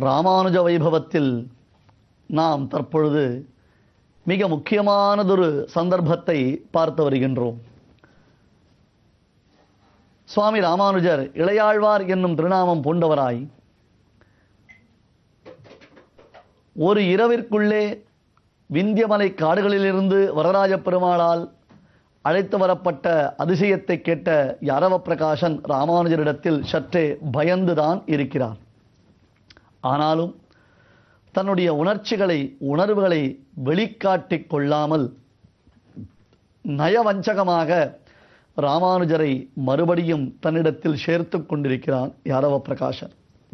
ராமானுஜ வைபவத்தில் நாம் தற்பொழுது மிக முக்கியமானதொரு சந்தர்ப்பத்தை பார்த்து வருகின்றோம் சுவாமி ராமானுஜர் இளையாழ்வார் என்னும் திருநாமம் பூண்டவராய் ஒரு இரவிற்குள்ளே விந்தியமலை காடுகளிலிருந்து வரராஜ பெருமாளால் அழைத்து வரப்பட்ட அதிசயத்தை கேட்ட யாரவ பிரகாசன் ராமானுஜரிடத்தில் சற்றே பயந்துதான் இருக்கிறார் ஆனாலும் தன்னுடைய உணர்ச்சிகளை உணர்வுகளை வெளிக்காட்டிக் கொள்ளாமல் நயவஞ்சகமாக ராமானுஜரை மறுபடியும் தன்னிடத்தில் சேர்த்து கொண்டிருக்கிறான் யாரவ பிரகாசன்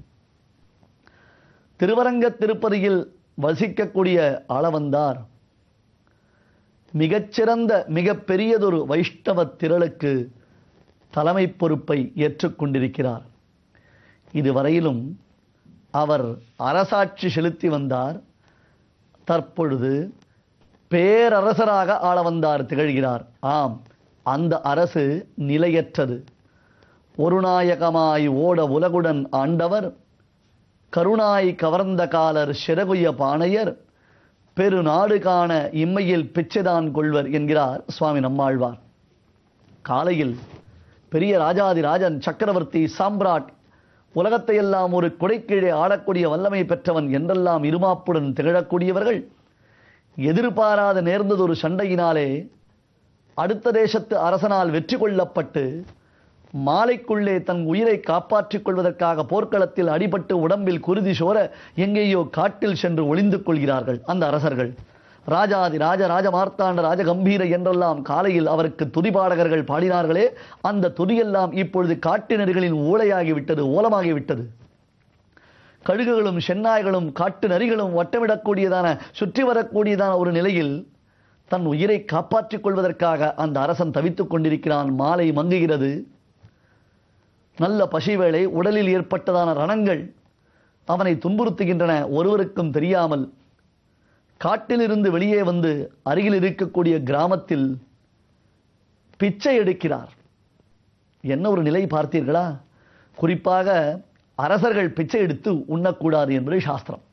திருவரங்க திருப்பதியில் வசிக்கக்கூடிய ஆளவந்தார் மிகச்சிறந்த மிகப் பெரியதொரு வைஷ்ணவ திரளுக்கு தலைமை பொறுப்பை ஏற்றுக்கொண்டிருக்கிறார் இதுவரையிலும் அவர் அரசாட்சி செலுத்தி வந்தார் தற்பொழுது பேரரசராக ஆள வந்தார் திகழ்கிறார் ஆம் அந்த அரசு நிலையற்றது ஒரு நாயகமாய் ஓட உலகுடன் ஆண்டவர் கருணாய் கவர்ந்த காலர் சிறகுய பாணையர் பெருநாடு காண இம்மையில் பிச்சைதான் கொள்வர் என்கிறார் சுவாமி நம்மாழ்வார் காலையில் பெரிய ராஜாதி ராஜன் சக்கரவர்த்தி சாம்ராட் உலகத்தை எல்லாம் ஒரு குடைக்கீழே ஆடக்கூடிய வல்லமை பெற்றவன் என்றெல்லாம் இருமாப்புடன் திகழக்கூடியவர்கள் எதிர்பாராத நேர்ந்ததொரு சண்டையினாலே அடுத்த தேசத்து அரசனால் வெற்றி கொள்ளப்பட்டு மாலைக்குள்ளே தன் உயிரை காப்பாற்றிக் கொள்வதற்காக போர்க்களத்தில் அடிபட்டு உடம்பில் குருதி சோர எங்கேயோ காட்டில் சென்று ஒளிந்து கொள்கிறார்கள் அந்த அரசர்கள் ராஜாதி ராஜ ராஜ மார்த்தாண்ட ராஜ கம்பீர என்றெல்லாம் காலையில் அவருக்கு துதிபாடகர்கள் பாடினார்களே அந்த துதியெல்லாம் இப்பொழுது காட்டினர்களின் ஊழையாகிவிட்டது ஓலமாகிவிட்டது கழுகுகளும் சென்னாய்களும் காட்டு நரிகளும் வட்டமிடக்கூடியதான சுற்றி வரக்கூடியதான ஒரு நிலையில் தன் உயிரை காப்பாற்றிக் கொள்வதற்காக அந்த அரசன் தவித்துக் கொண்டிருக்கிறான் மாலை மங்குகிறது நல்ல பசிவேளை உடலில் ஏற்பட்டதான ரணங்கள் அவனை துன்புறுத்துகின்றன ஒருவருக்கும் தெரியாமல் காட்டிலிருந்து வெளியே வந்து அருகில் இருக்கக்கூடிய கிராமத்தில் பிச்சை எடுக்கிறார் என்ன ஒரு நிலை பார்த்தீர்களா குறிப்பாக அரசர்கள் பிச்சை எடுத்து உண்ணக்கூடாது என்பது சாஸ்திரம்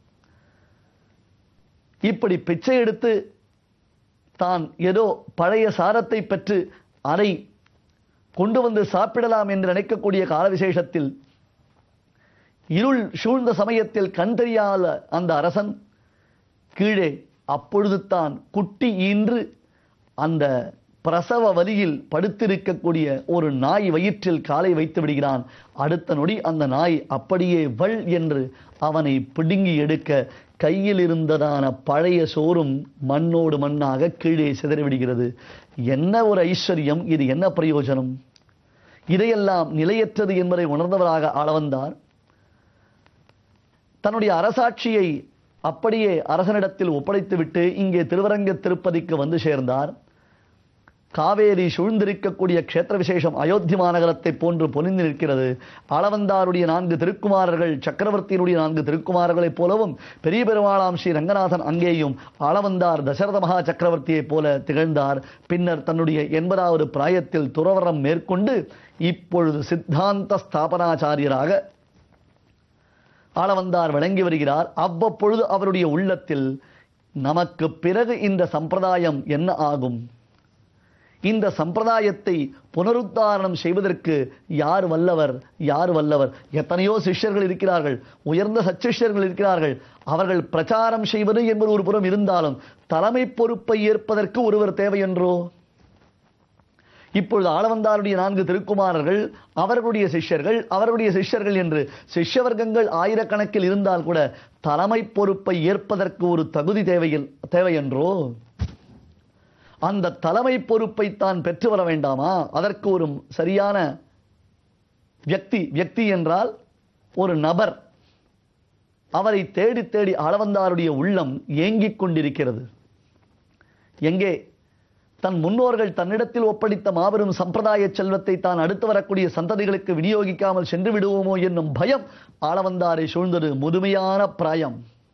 இப்படி பிச்சை எடுத்து தான் ஏதோ பழைய சாரத்தை பெற்று அதை கொண்டு வந்து சாப்பிடலாம் என்று நினைக்கக்கூடிய கால விசேஷத்தில் இருள் சூழ்ந்த சமயத்தில் கண் தெரியாத அந்த அரசன் கீழே அப்பொழுது தான் குட்டி ஈன்று அந்த பிரசவ வலியில் படுத்திருக்கக்கூடிய ஒரு நாய் வயிற்றில் காலை வைத்து விடுகிறான் அடுத்த நொடி அந்த நாய் அப்படியே வள் என்று அவனை பிடுங்கி எடுக்க கையில் இருந்ததான பழைய சோறும் மண்ணோடு மண்ணாக கீழே சிதறிவிடுகிறது என்ன ஒரு ஐஸ்வர்யம் இது என்ன பிரயோஜனம் இதையெல்லாம் நிலையற்றது என்பதை உணர்ந்தவராக ஆளவந்தார் தன்னுடைய அரசாட்சியை அப்படியே அரசனிடத்தில் ஒப்படைத்துவிட்டு இங்கே திருவரங்க திருப்பதிக்கு வந்து சேர்ந்தார் காவேரி சூழ்ந்திருக்கக்கூடிய க்ஷேத்திர விசேஷம் அயோத்தி மாநகரத்தை போன்று பொலிந்து நிற்கிறது அளவந்தாருடைய நான்கு திருக்குமாரர்கள் சக்கரவர்த்தியினுடைய நான்கு திருக்குமாரர்களைப் போலவும் பெரிய பெருமாளாம் ஸ்ரீ ரங்கநாதன் அங்கேயும் அளவந்தார் தசரத மகா சக்கரவர்த்தியைப் போல திகழ்ந்தார் பின்னர் தன்னுடைய எண்பதாவது பிராயத்தில் துறவரம் மேற்கொண்டு இப்பொழுது சித்தாந்த ஸ்தாபனாச்சாரியராக ஆளவந்தார் விளங்கி வருகிறார் அவ்வப்பொழுது அவருடைய உள்ளத்தில் நமக்கு பிறகு இந்த சம்பிரதாயம் என்ன ஆகும் இந்த சம்பிரதாயத்தை புனருத்தாரணம் செய்வதற்கு யார் வல்லவர் யார் வல்லவர் எத்தனையோ சிஷ்யர்கள் இருக்கிறார்கள் உயர்ந்த சச்சிஷ்யர்கள் இருக்கிறார்கள் அவர்கள் பிரச்சாரம் செய்வது என்பது ஒரு புறம் இருந்தாலும் தலைமை பொறுப்பை ஏற்பதற்கு ஒருவர் தேவை என்றோ இப்பொழுது ஆளவந்தாருடைய நான்கு திருக்குமாரர்கள் அவர்களுடைய சிஷ்யர்கள் அவர்களுடைய சிஷ்யர்கள் என்று சிஷ்ய வர்க்கங்கள் ஆயிரக்கணக்கில் இருந்தால் கூட தலைமை பொறுப்பை ஏற்பதற்கு ஒரு தகுதி தேவையில் தேவை என்றோ அந்த தலைமை பொறுப்பை தான் பெற்று வர வேண்டாமா அதற்கு ஒரு சரியான வியக்தி வியக்தி என்றால் ஒரு நபர் அவரை தேடி தேடி அளவந்தாருடைய உள்ளம் ஏங்கிக் கொண்டிருக்கிறது எங்கே தன் முன்னோர்கள் தன்னிடத்தில் ஒப்படைத்த மாபெரும் சம்பிரதாய செல்வத்தை தான் அடுத்து வரக்கூடிய சந்ததிகளுக்கு விநியோகிக்காமல் சென்று விடுவோமோ என்னும் பயம் ஆளவந்தாரை சூழ்ந்தது முதுமையான பிராயம்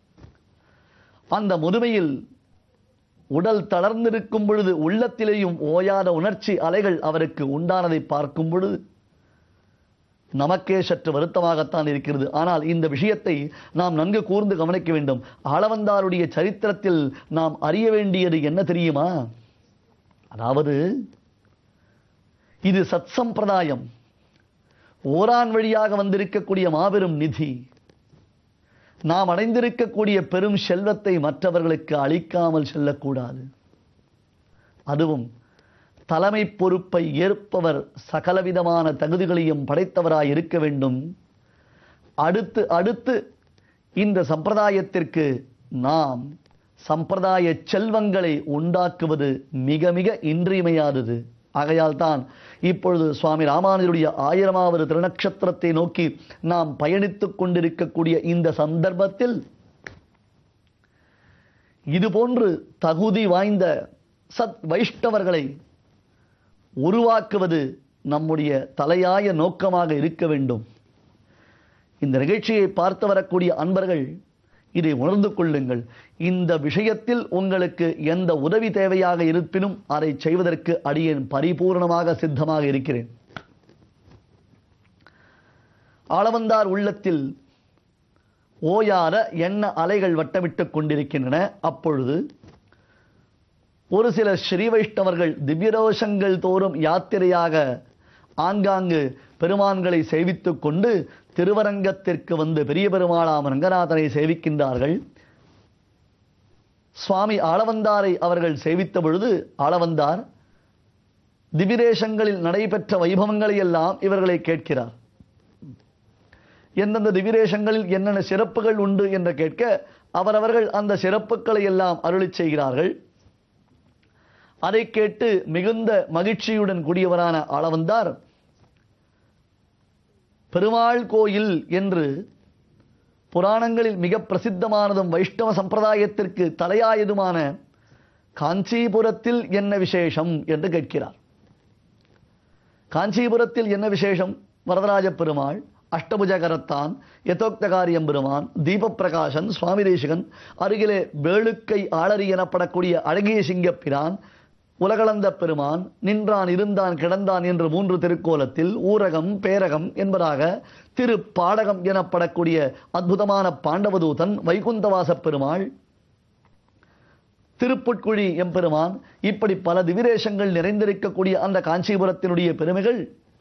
அந்த முதுமையில் உடல் தளர்ந்திருக்கும் பொழுது உள்ளத்திலேயும் ஓயாத உணர்ச்சி அலைகள் அவருக்கு உண்டானதை பார்க்கும் பொழுது நமக்கே சற்று வருத்தமாகத்தான் இருக்கிறது ஆனால் இந்த விஷயத்தை நாம் நன்கு கூர்ந்து கவனிக்க வேண்டும் ஆளவந்தாருடைய சரித்திரத்தில் நாம் அறிய வேண்டியது என்ன தெரியுமா அதாவது இது சத் சம்பிரதாயம் ஓரான் வழியாக வந்திருக்கக்கூடிய மாபெரும் நிதி நாம் அடைந்திருக்கக்கூடிய பெரும் செல்வத்தை மற்றவர்களுக்கு அளிக்காமல் செல்லக்கூடாது அதுவும் தலைமை பொறுப்பை ஏற்பவர் சகலவிதமான தகுதிகளையும் படைத்தவராய் இருக்க வேண்டும் அடுத்து அடுத்து இந்த சம்பிரதாயத்திற்கு நாம் சம்பிரதாய செல்வங்களை உண்டாக்குவது மிக மிக இன்றியமையாதது ஆகையால் தான் இப்பொழுது சுவாமி ராமானுஜருடைய ஆயிரமாவது திருநக்ஷத்திரத்தை நோக்கி நாம் பயணித்துக் கொண்டிருக்கக்கூடிய இந்த சந்தர்ப்பத்தில் இதுபோன்று தகுதி வாய்ந்த சத் வைஷ்ணவர்களை உருவாக்குவது நம்முடைய தலையாய நோக்கமாக இருக்க வேண்டும் இந்த நிகழ்ச்சியை பார்த்து வரக்கூடிய அன்பர்கள் இதை உணர்ந்து கொள்ளுங்கள் இந்த விஷயத்தில் உங்களுக்கு எந்த உதவி தேவையாக இருப்பினும் அதை செய்வதற்கு அடியேன் பரிபூர்ணமாக சித்தமாக இருக்கிறேன் ஆளவந்தார் உள்ளத்தில் ஓயாத எண்ண அலைகள் வட்டமிட்டுக் கொண்டிருக்கின்றன அப்பொழுது ஒரு சில ஸ்ரீ வைஷ்ணவர்கள் திவ்யரோஷங்கள் தோறும் யாத்திரையாக ஆங்காங்கு பெருமான்களை சேவித்துக் கொண்டு திருவரங்கத்திற்கு வந்து பெரிய பெருமாளாம் ரங்கநாதனை சேவிக்கின்றார்கள் சுவாமி ஆளவந்தாரை அவர்கள் சேவித்த பொழுது ஆளவந்தார் திவிரேஷங்களில் நடைபெற்ற வைபவங்களை எல்லாம் இவர்களை கேட்கிறார் எந்தெந்த திவிரேஷங்களில் என்னென்ன சிறப்புகள் உண்டு என்று கேட்க அவரவர்கள் அந்த சிறப்புகளை எல்லாம் அருளிச் செய்கிறார்கள் அதை கேட்டு மிகுந்த மகிழ்ச்சியுடன் கூடியவரான ஆளவந்தார் பெருமாள் கோயில் என்று புராணங்களில் மிக பிரசித்தமானதும் வைஷ்ணவ சம்பிரதாயத்திற்கு தலையாயதுமான காஞ்சிபுரத்தில் என்ன விசேஷம் என்று கேட்கிறார் காஞ்சிபுரத்தில் என்ன விசேஷம் வரதராஜ பெருமாள் அஷ்டபுஜகரத்தான் யதோக்தகாரியம் பெருமான் தீபப்பிரகாசன் சுவாமி தேசிகன் அருகிலே வேளுக்கை ஆளறி எனப்படக்கூடிய அழகிய சிங்கப்பிரான் உலகளந்த பெருமான் நின்றான் இருந்தான் கிடந்தான் என்று மூன்று திருக்கோலத்தில் ஊரகம் பேரகம் என்பதாக திரு பாடகம் எனப்படக்கூடிய அற்புதமான பாண்டவதூதன் வைகுந்தவாச பெருமாள் திருப்புட்குழி எம்பெருமான் இப்படி பல திவிரேஷங்கள் நிறைந்திருக்கக்கூடிய அந்த காஞ்சிபுரத்தினுடைய பெருமைகள்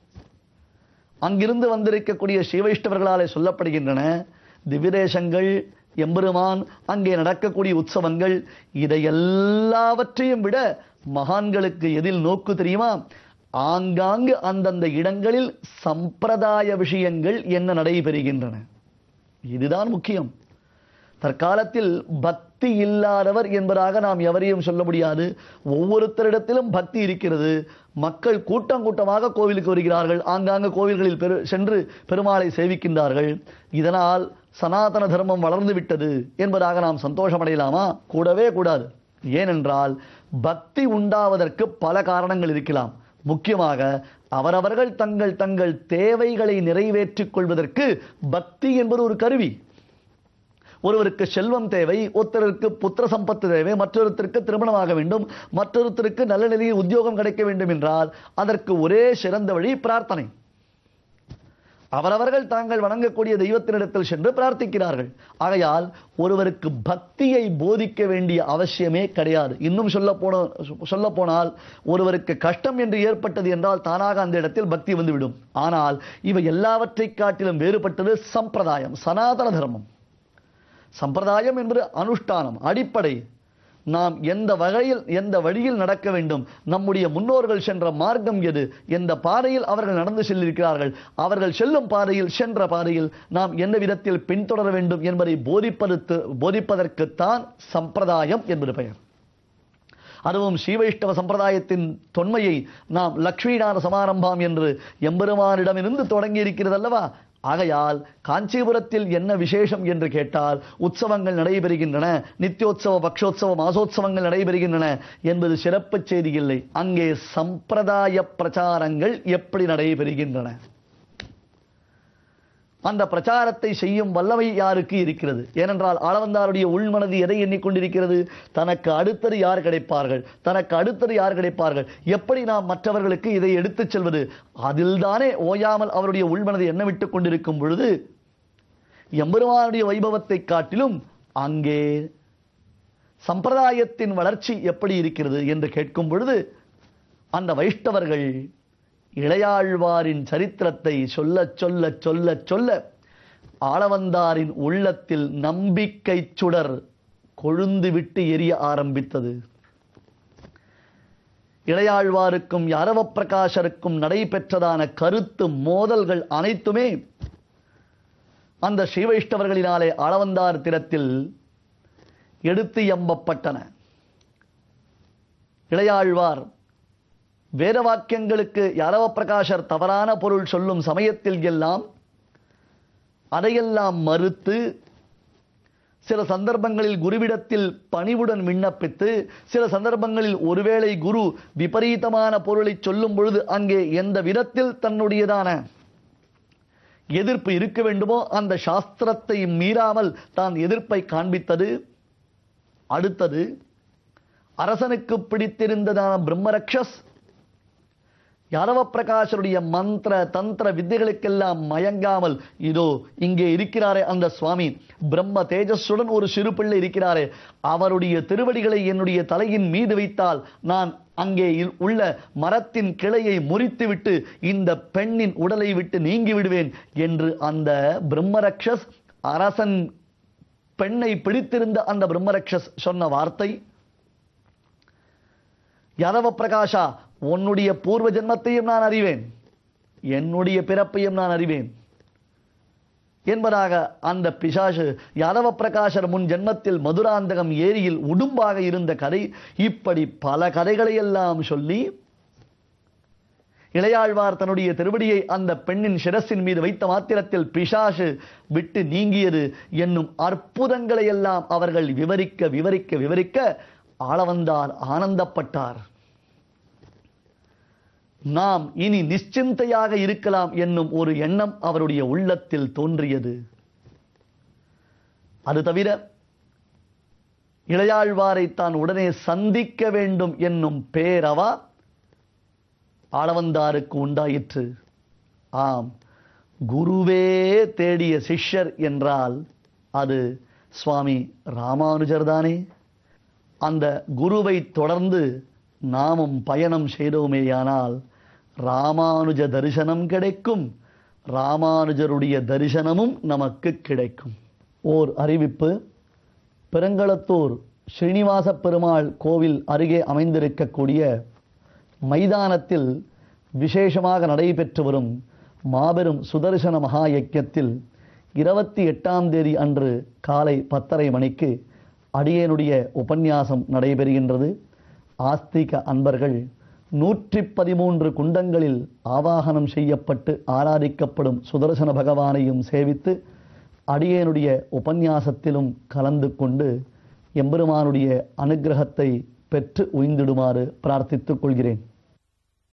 அங்கிருந்து வந்திருக்கக்கூடிய ஸ்ரீவைஷ்ணவர்களாலே சொல்லப்படுகின்றன திவிரேஷங்கள் எம்பெருமான் அங்கே நடக்கக்கூடிய உற்சவங்கள் இதை எல்லாவற்றையும் விட மகான்களுக்கு எதில் நோக்கு தெரியுமா ஆங்காங்கு அந்தந்த இடங்களில் சம்பிரதாய விஷயங்கள் என்ன நடைபெறுகின்றன இதுதான் முக்கியம் தற்காலத்தில் பக்தி இல்லாதவர் என்பதாக நாம் எவரையும் சொல்ல முடியாது ஒவ்வொருத்தரிடத்திலும் பக்தி இருக்கிறது மக்கள் கூட்டம் கூட்டமாக கோவிலுக்கு வருகிறார்கள் ஆங்காங்கு கோவில்களில் பெரு சென்று பெருமாளை சேவிக்கின்றார்கள் இதனால் சனாதன தர்மம் வளர்ந்து விட்டது என்பதாக நாம் சந்தோஷமடையலாமா கூடவே கூடாது ஏனென்றால் பக்தி உண்டாவதற்கு பல காரணங்கள் இருக்கலாம் முக்கியமாக அவரவர்கள் தங்கள் தங்கள் தேவைகளை நிறைவேற்றிக் கொள்வதற்கு பக்தி என்பது ஒரு கருவி ஒருவருக்கு செல்வம் தேவை ஒருத்தருக்கு புத்திர சம்பத்து தேவை மற்றொருத்தருக்கு திருமணமாக வேண்டும் மற்றொருத்தருக்கு நல்ல நிலையில் உத்தியோகம் கிடைக்க வேண்டும் என்றால் அதற்கு ஒரே சிறந்த வழி பிரார்த்தனை அவரவர்கள் தாங்கள் வணங்கக்கூடிய தெய்வத்தினிடத்தில் சென்று பிரார்த்திக்கிறார்கள் ஆகையால் ஒருவருக்கு பக்தியை போதிக்க வேண்டிய அவசியமே கிடையாது இன்னும் சொல்ல போன சொல்ல போனால் ஒருவருக்கு கஷ்டம் என்று ஏற்பட்டது என்றால் தானாக அந்த இடத்தில் பக்தி வந்துவிடும் ஆனால் இவை எல்லாவற்றை காட்டிலும் வேறுபட்டது சம்பிரதாயம் சனாதன தர்மம் சம்பிரதாயம் என்பது அனுஷ்டானம் அடிப்படை நாம் எந்த வகையில் எந்த வழியில் நடக்க வேண்டும் நம்முடைய முன்னோர்கள் சென்ற மார்க்கம் எது எந்த பாதையில் அவர்கள் நடந்து செல்லிருக்கிறார்கள் அவர்கள் செல்லும் பாதையில் சென்ற பாதையில் நாம் எந்த விதத்தில் பின்தொடர வேண்டும் என்பதை போதிப்பதற்கு போதிப்பதற்குத்தான் சம்பிரதாயம் என்பது பெயர் அதுவும் ஸ்ரீவைஷ்ணவ சம்பிரதாயத்தின் தொன்மையை நாம் லக்ஷ்மிநாத சமாரம்பம் என்று எம்பெருமானிடமிருந்து தொடங்கி இருக்கிறது அல்லவா ஆகையால் காஞ்சிபுரத்தில் என்ன விசேஷம் என்று கேட்டால் உற்சவங்கள் நடைபெறுகின்றன நித்தியோத்சவ பக்ஷோத்சவ மாசோத்சவங்கள் நடைபெறுகின்றன என்பது சிறப்பு செய்தி இல்லை அங்கே சம்பிரதாய பிரச்சாரங்கள் எப்படி நடைபெறுகின்றன அந்த பிரச்சாரத்தை செய்யும் வல்லமை யாருக்கு இருக்கிறது ஏனென்றால் ஆளவந்தாருடைய உள்மனது எதை எண்ணிக்கொண்டிருக்கிறது தனக்கு அடுத்தது யார் கிடைப்பார்கள் தனக்கு அடுத்தது யார் கிடைப்பார்கள் எப்படி நாம் மற்றவர்களுக்கு இதை எடுத்துச் செல்வது அதில்தானே ஓயாமல் அவருடைய உள்மனது எண்ணமிட்டுக் கொண்டிருக்கும் பொழுது எம்பெருமானுடைய வைபவத்தை காட்டிலும் அங்கே சம்பிரதாயத்தின் வளர்ச்சி எப்படி இருக்கிறது என்று கேட்கும் பொழுது அந்த வைஷ்ணவர்கள் இளையாழ்வாரின் சரித்திரத்தை சொல்ல சொல்ல சொல்ல சொல்ல ஆளவந்தாரின் உள்ளத்தில் நம்பிக்கை சுடர் கொழுந்து விட்டு எரிய ஆரம்பித்தது இளையாழ்வாருக்கும் யாரவ பிரகாஷருக்கும் நடைபெற்றதான கருத்து மோதல்கள் அனைத்துமே அந்த ஸ்ரீவைஷ்ணவர்களினாலே ஆளவந்தார் திறத்தில் எடுத்து எம்பப்பட்டன இளையாழ்வார் வேத வாக்கியங்களுக்கு யாரவ பிரகாஷர் தவறான பொருள் சொல்லும் சமயத்தில் எல்லாம் அதையெல்லாம் மறுத்து சில சந்தர்ப்பங்களில் குருவிடத்தில் பணிவுடன் விண்ணப்பித்து சில சந்தர்ப்பங்களில் ஒருவேளை குரு விபரீதமான பொருளை சொல்லும் பொழுது அங்கே எந்த விதத்தில் தன்னுடையதான எதிர்ப்பு இருக்க வேண்டுமோ அந்த சாஸ்திரத்தை மீறாமல் தான் எதிர்ப்பை காண்பித்தது அடுத்தது அரசனுக்கு பிடித்திருந்ததான பிரம்மரக்ஷஸ் யாதவ பிரகாஷருடைய மந்திர தந்திர வித்தைகளுக்கெல்லாம் மயங்காமல் இதோ இங்கே இருக்கிறாரே அந்த சுவாமி பிரம்ம தேஜஸுடன் ஒரு சிறு பிள்ளை இருக்கிறாரே அவருடைய திருவடிகளை என்னுடைய தலையின் மீது வைத்தால் நான் அங்கே இல்- உள்ள மரத்தின் கிளையை முறித்துவிட்டு இந்த பெண்ணின் உடலை விட்டு நீங்கி விடுவேன் என்று அந்த பிரம்மரக்ஷஸ் அரசன் பெண்ணை பிடித்திருந்த அந்த பிரம்மரக்ஷஸ் சொன்ன வார்த்தை யாதவ பிரகாஷா உன்னுடைய பூர்வ ஜென்மத்தையும் நான் அறிவேன் என்னுடைய பிறப்பையும் நான் அறிவேன் என்பதாக அந்த பிசாசு யாதவ பிரகாஷர் முன் ஜென்மத்தில் மதுராந்தகம் ஏரியில் உடும்பாக இருந்த கதை இப்படி பல கதைகளை எல்லாம் சொல்லி இளையாழ்வார் தன்னுடைய திருவடியை அந்த பெண்ணின் சிரசின் மீது வைத்த மாத்திரத்தில் பிசாசு விட்டு நீங்கியது என்னும் அற்புதங்களை எல்லாம் அவர்கள் விவரிக்க விவரிக்க விவரிக்க ஆளவந்தார் ஆனந்தப்பட்டார் நாம் இனி நிশ্চিந்தையாக இருக்கலாம் என்னும் ஒரு எண்ணம் அவருடைய உள்ளத்தில் தோன்றியது அது தவிர இளையாழ்வாரை தான் உடனே சந்திக்க வேண்டும் என்னும் பேரவா ஆளவந்தாருக்கு உண்டாயிற்று ஆம் குருவே தேடிய சிஷ்யர் என்றால் அது சுவாமி ராமானுஜர் தானே அந்த குருவை தொடர்ந்து நாமும் பயணம் செய்தோமேயானால் ராமானுஜ தரிசனம் கிடைக்கும் ராமானுஜருடைய தரிசனமும் நமக்கு கிடைக்கும் ஓர் அறிவிப்பு பெருங்களத்தூர் ஸ்ரீனிவாச பெருமாள் கோவில் அருகே அமைந்திருக்கக்கூடிய மைதானத்தில் விசேஷமாக நடைபெற்று வரும் மாபெரும் சுதர்சன மகா யஜ்ஞத்தில் இருபத்தி எட்டாம் தேதி அன்று காலை பத்தரை மணிக்கு அடியேனுடைய உபன்யாசம் நடைபெறுகின்றது ஆஸ்திக அன்பர்கள் நூற்றி பதிமூன்று குண்டங்களில் ஆவாகனம் செய்யப்பட்டு ஆராதிக்கப்படும் சுதர்சன பகவானையும் சேவித்து அடியேனுடைய உபன்யாசத்திலும் கலந்து கொண்டு எம்பெருமானுடைய அனுக்கிரகத்தை பெற்று உய்ந்திடுமாறு பிரார்த்தித்துக் கொள்கிறேன்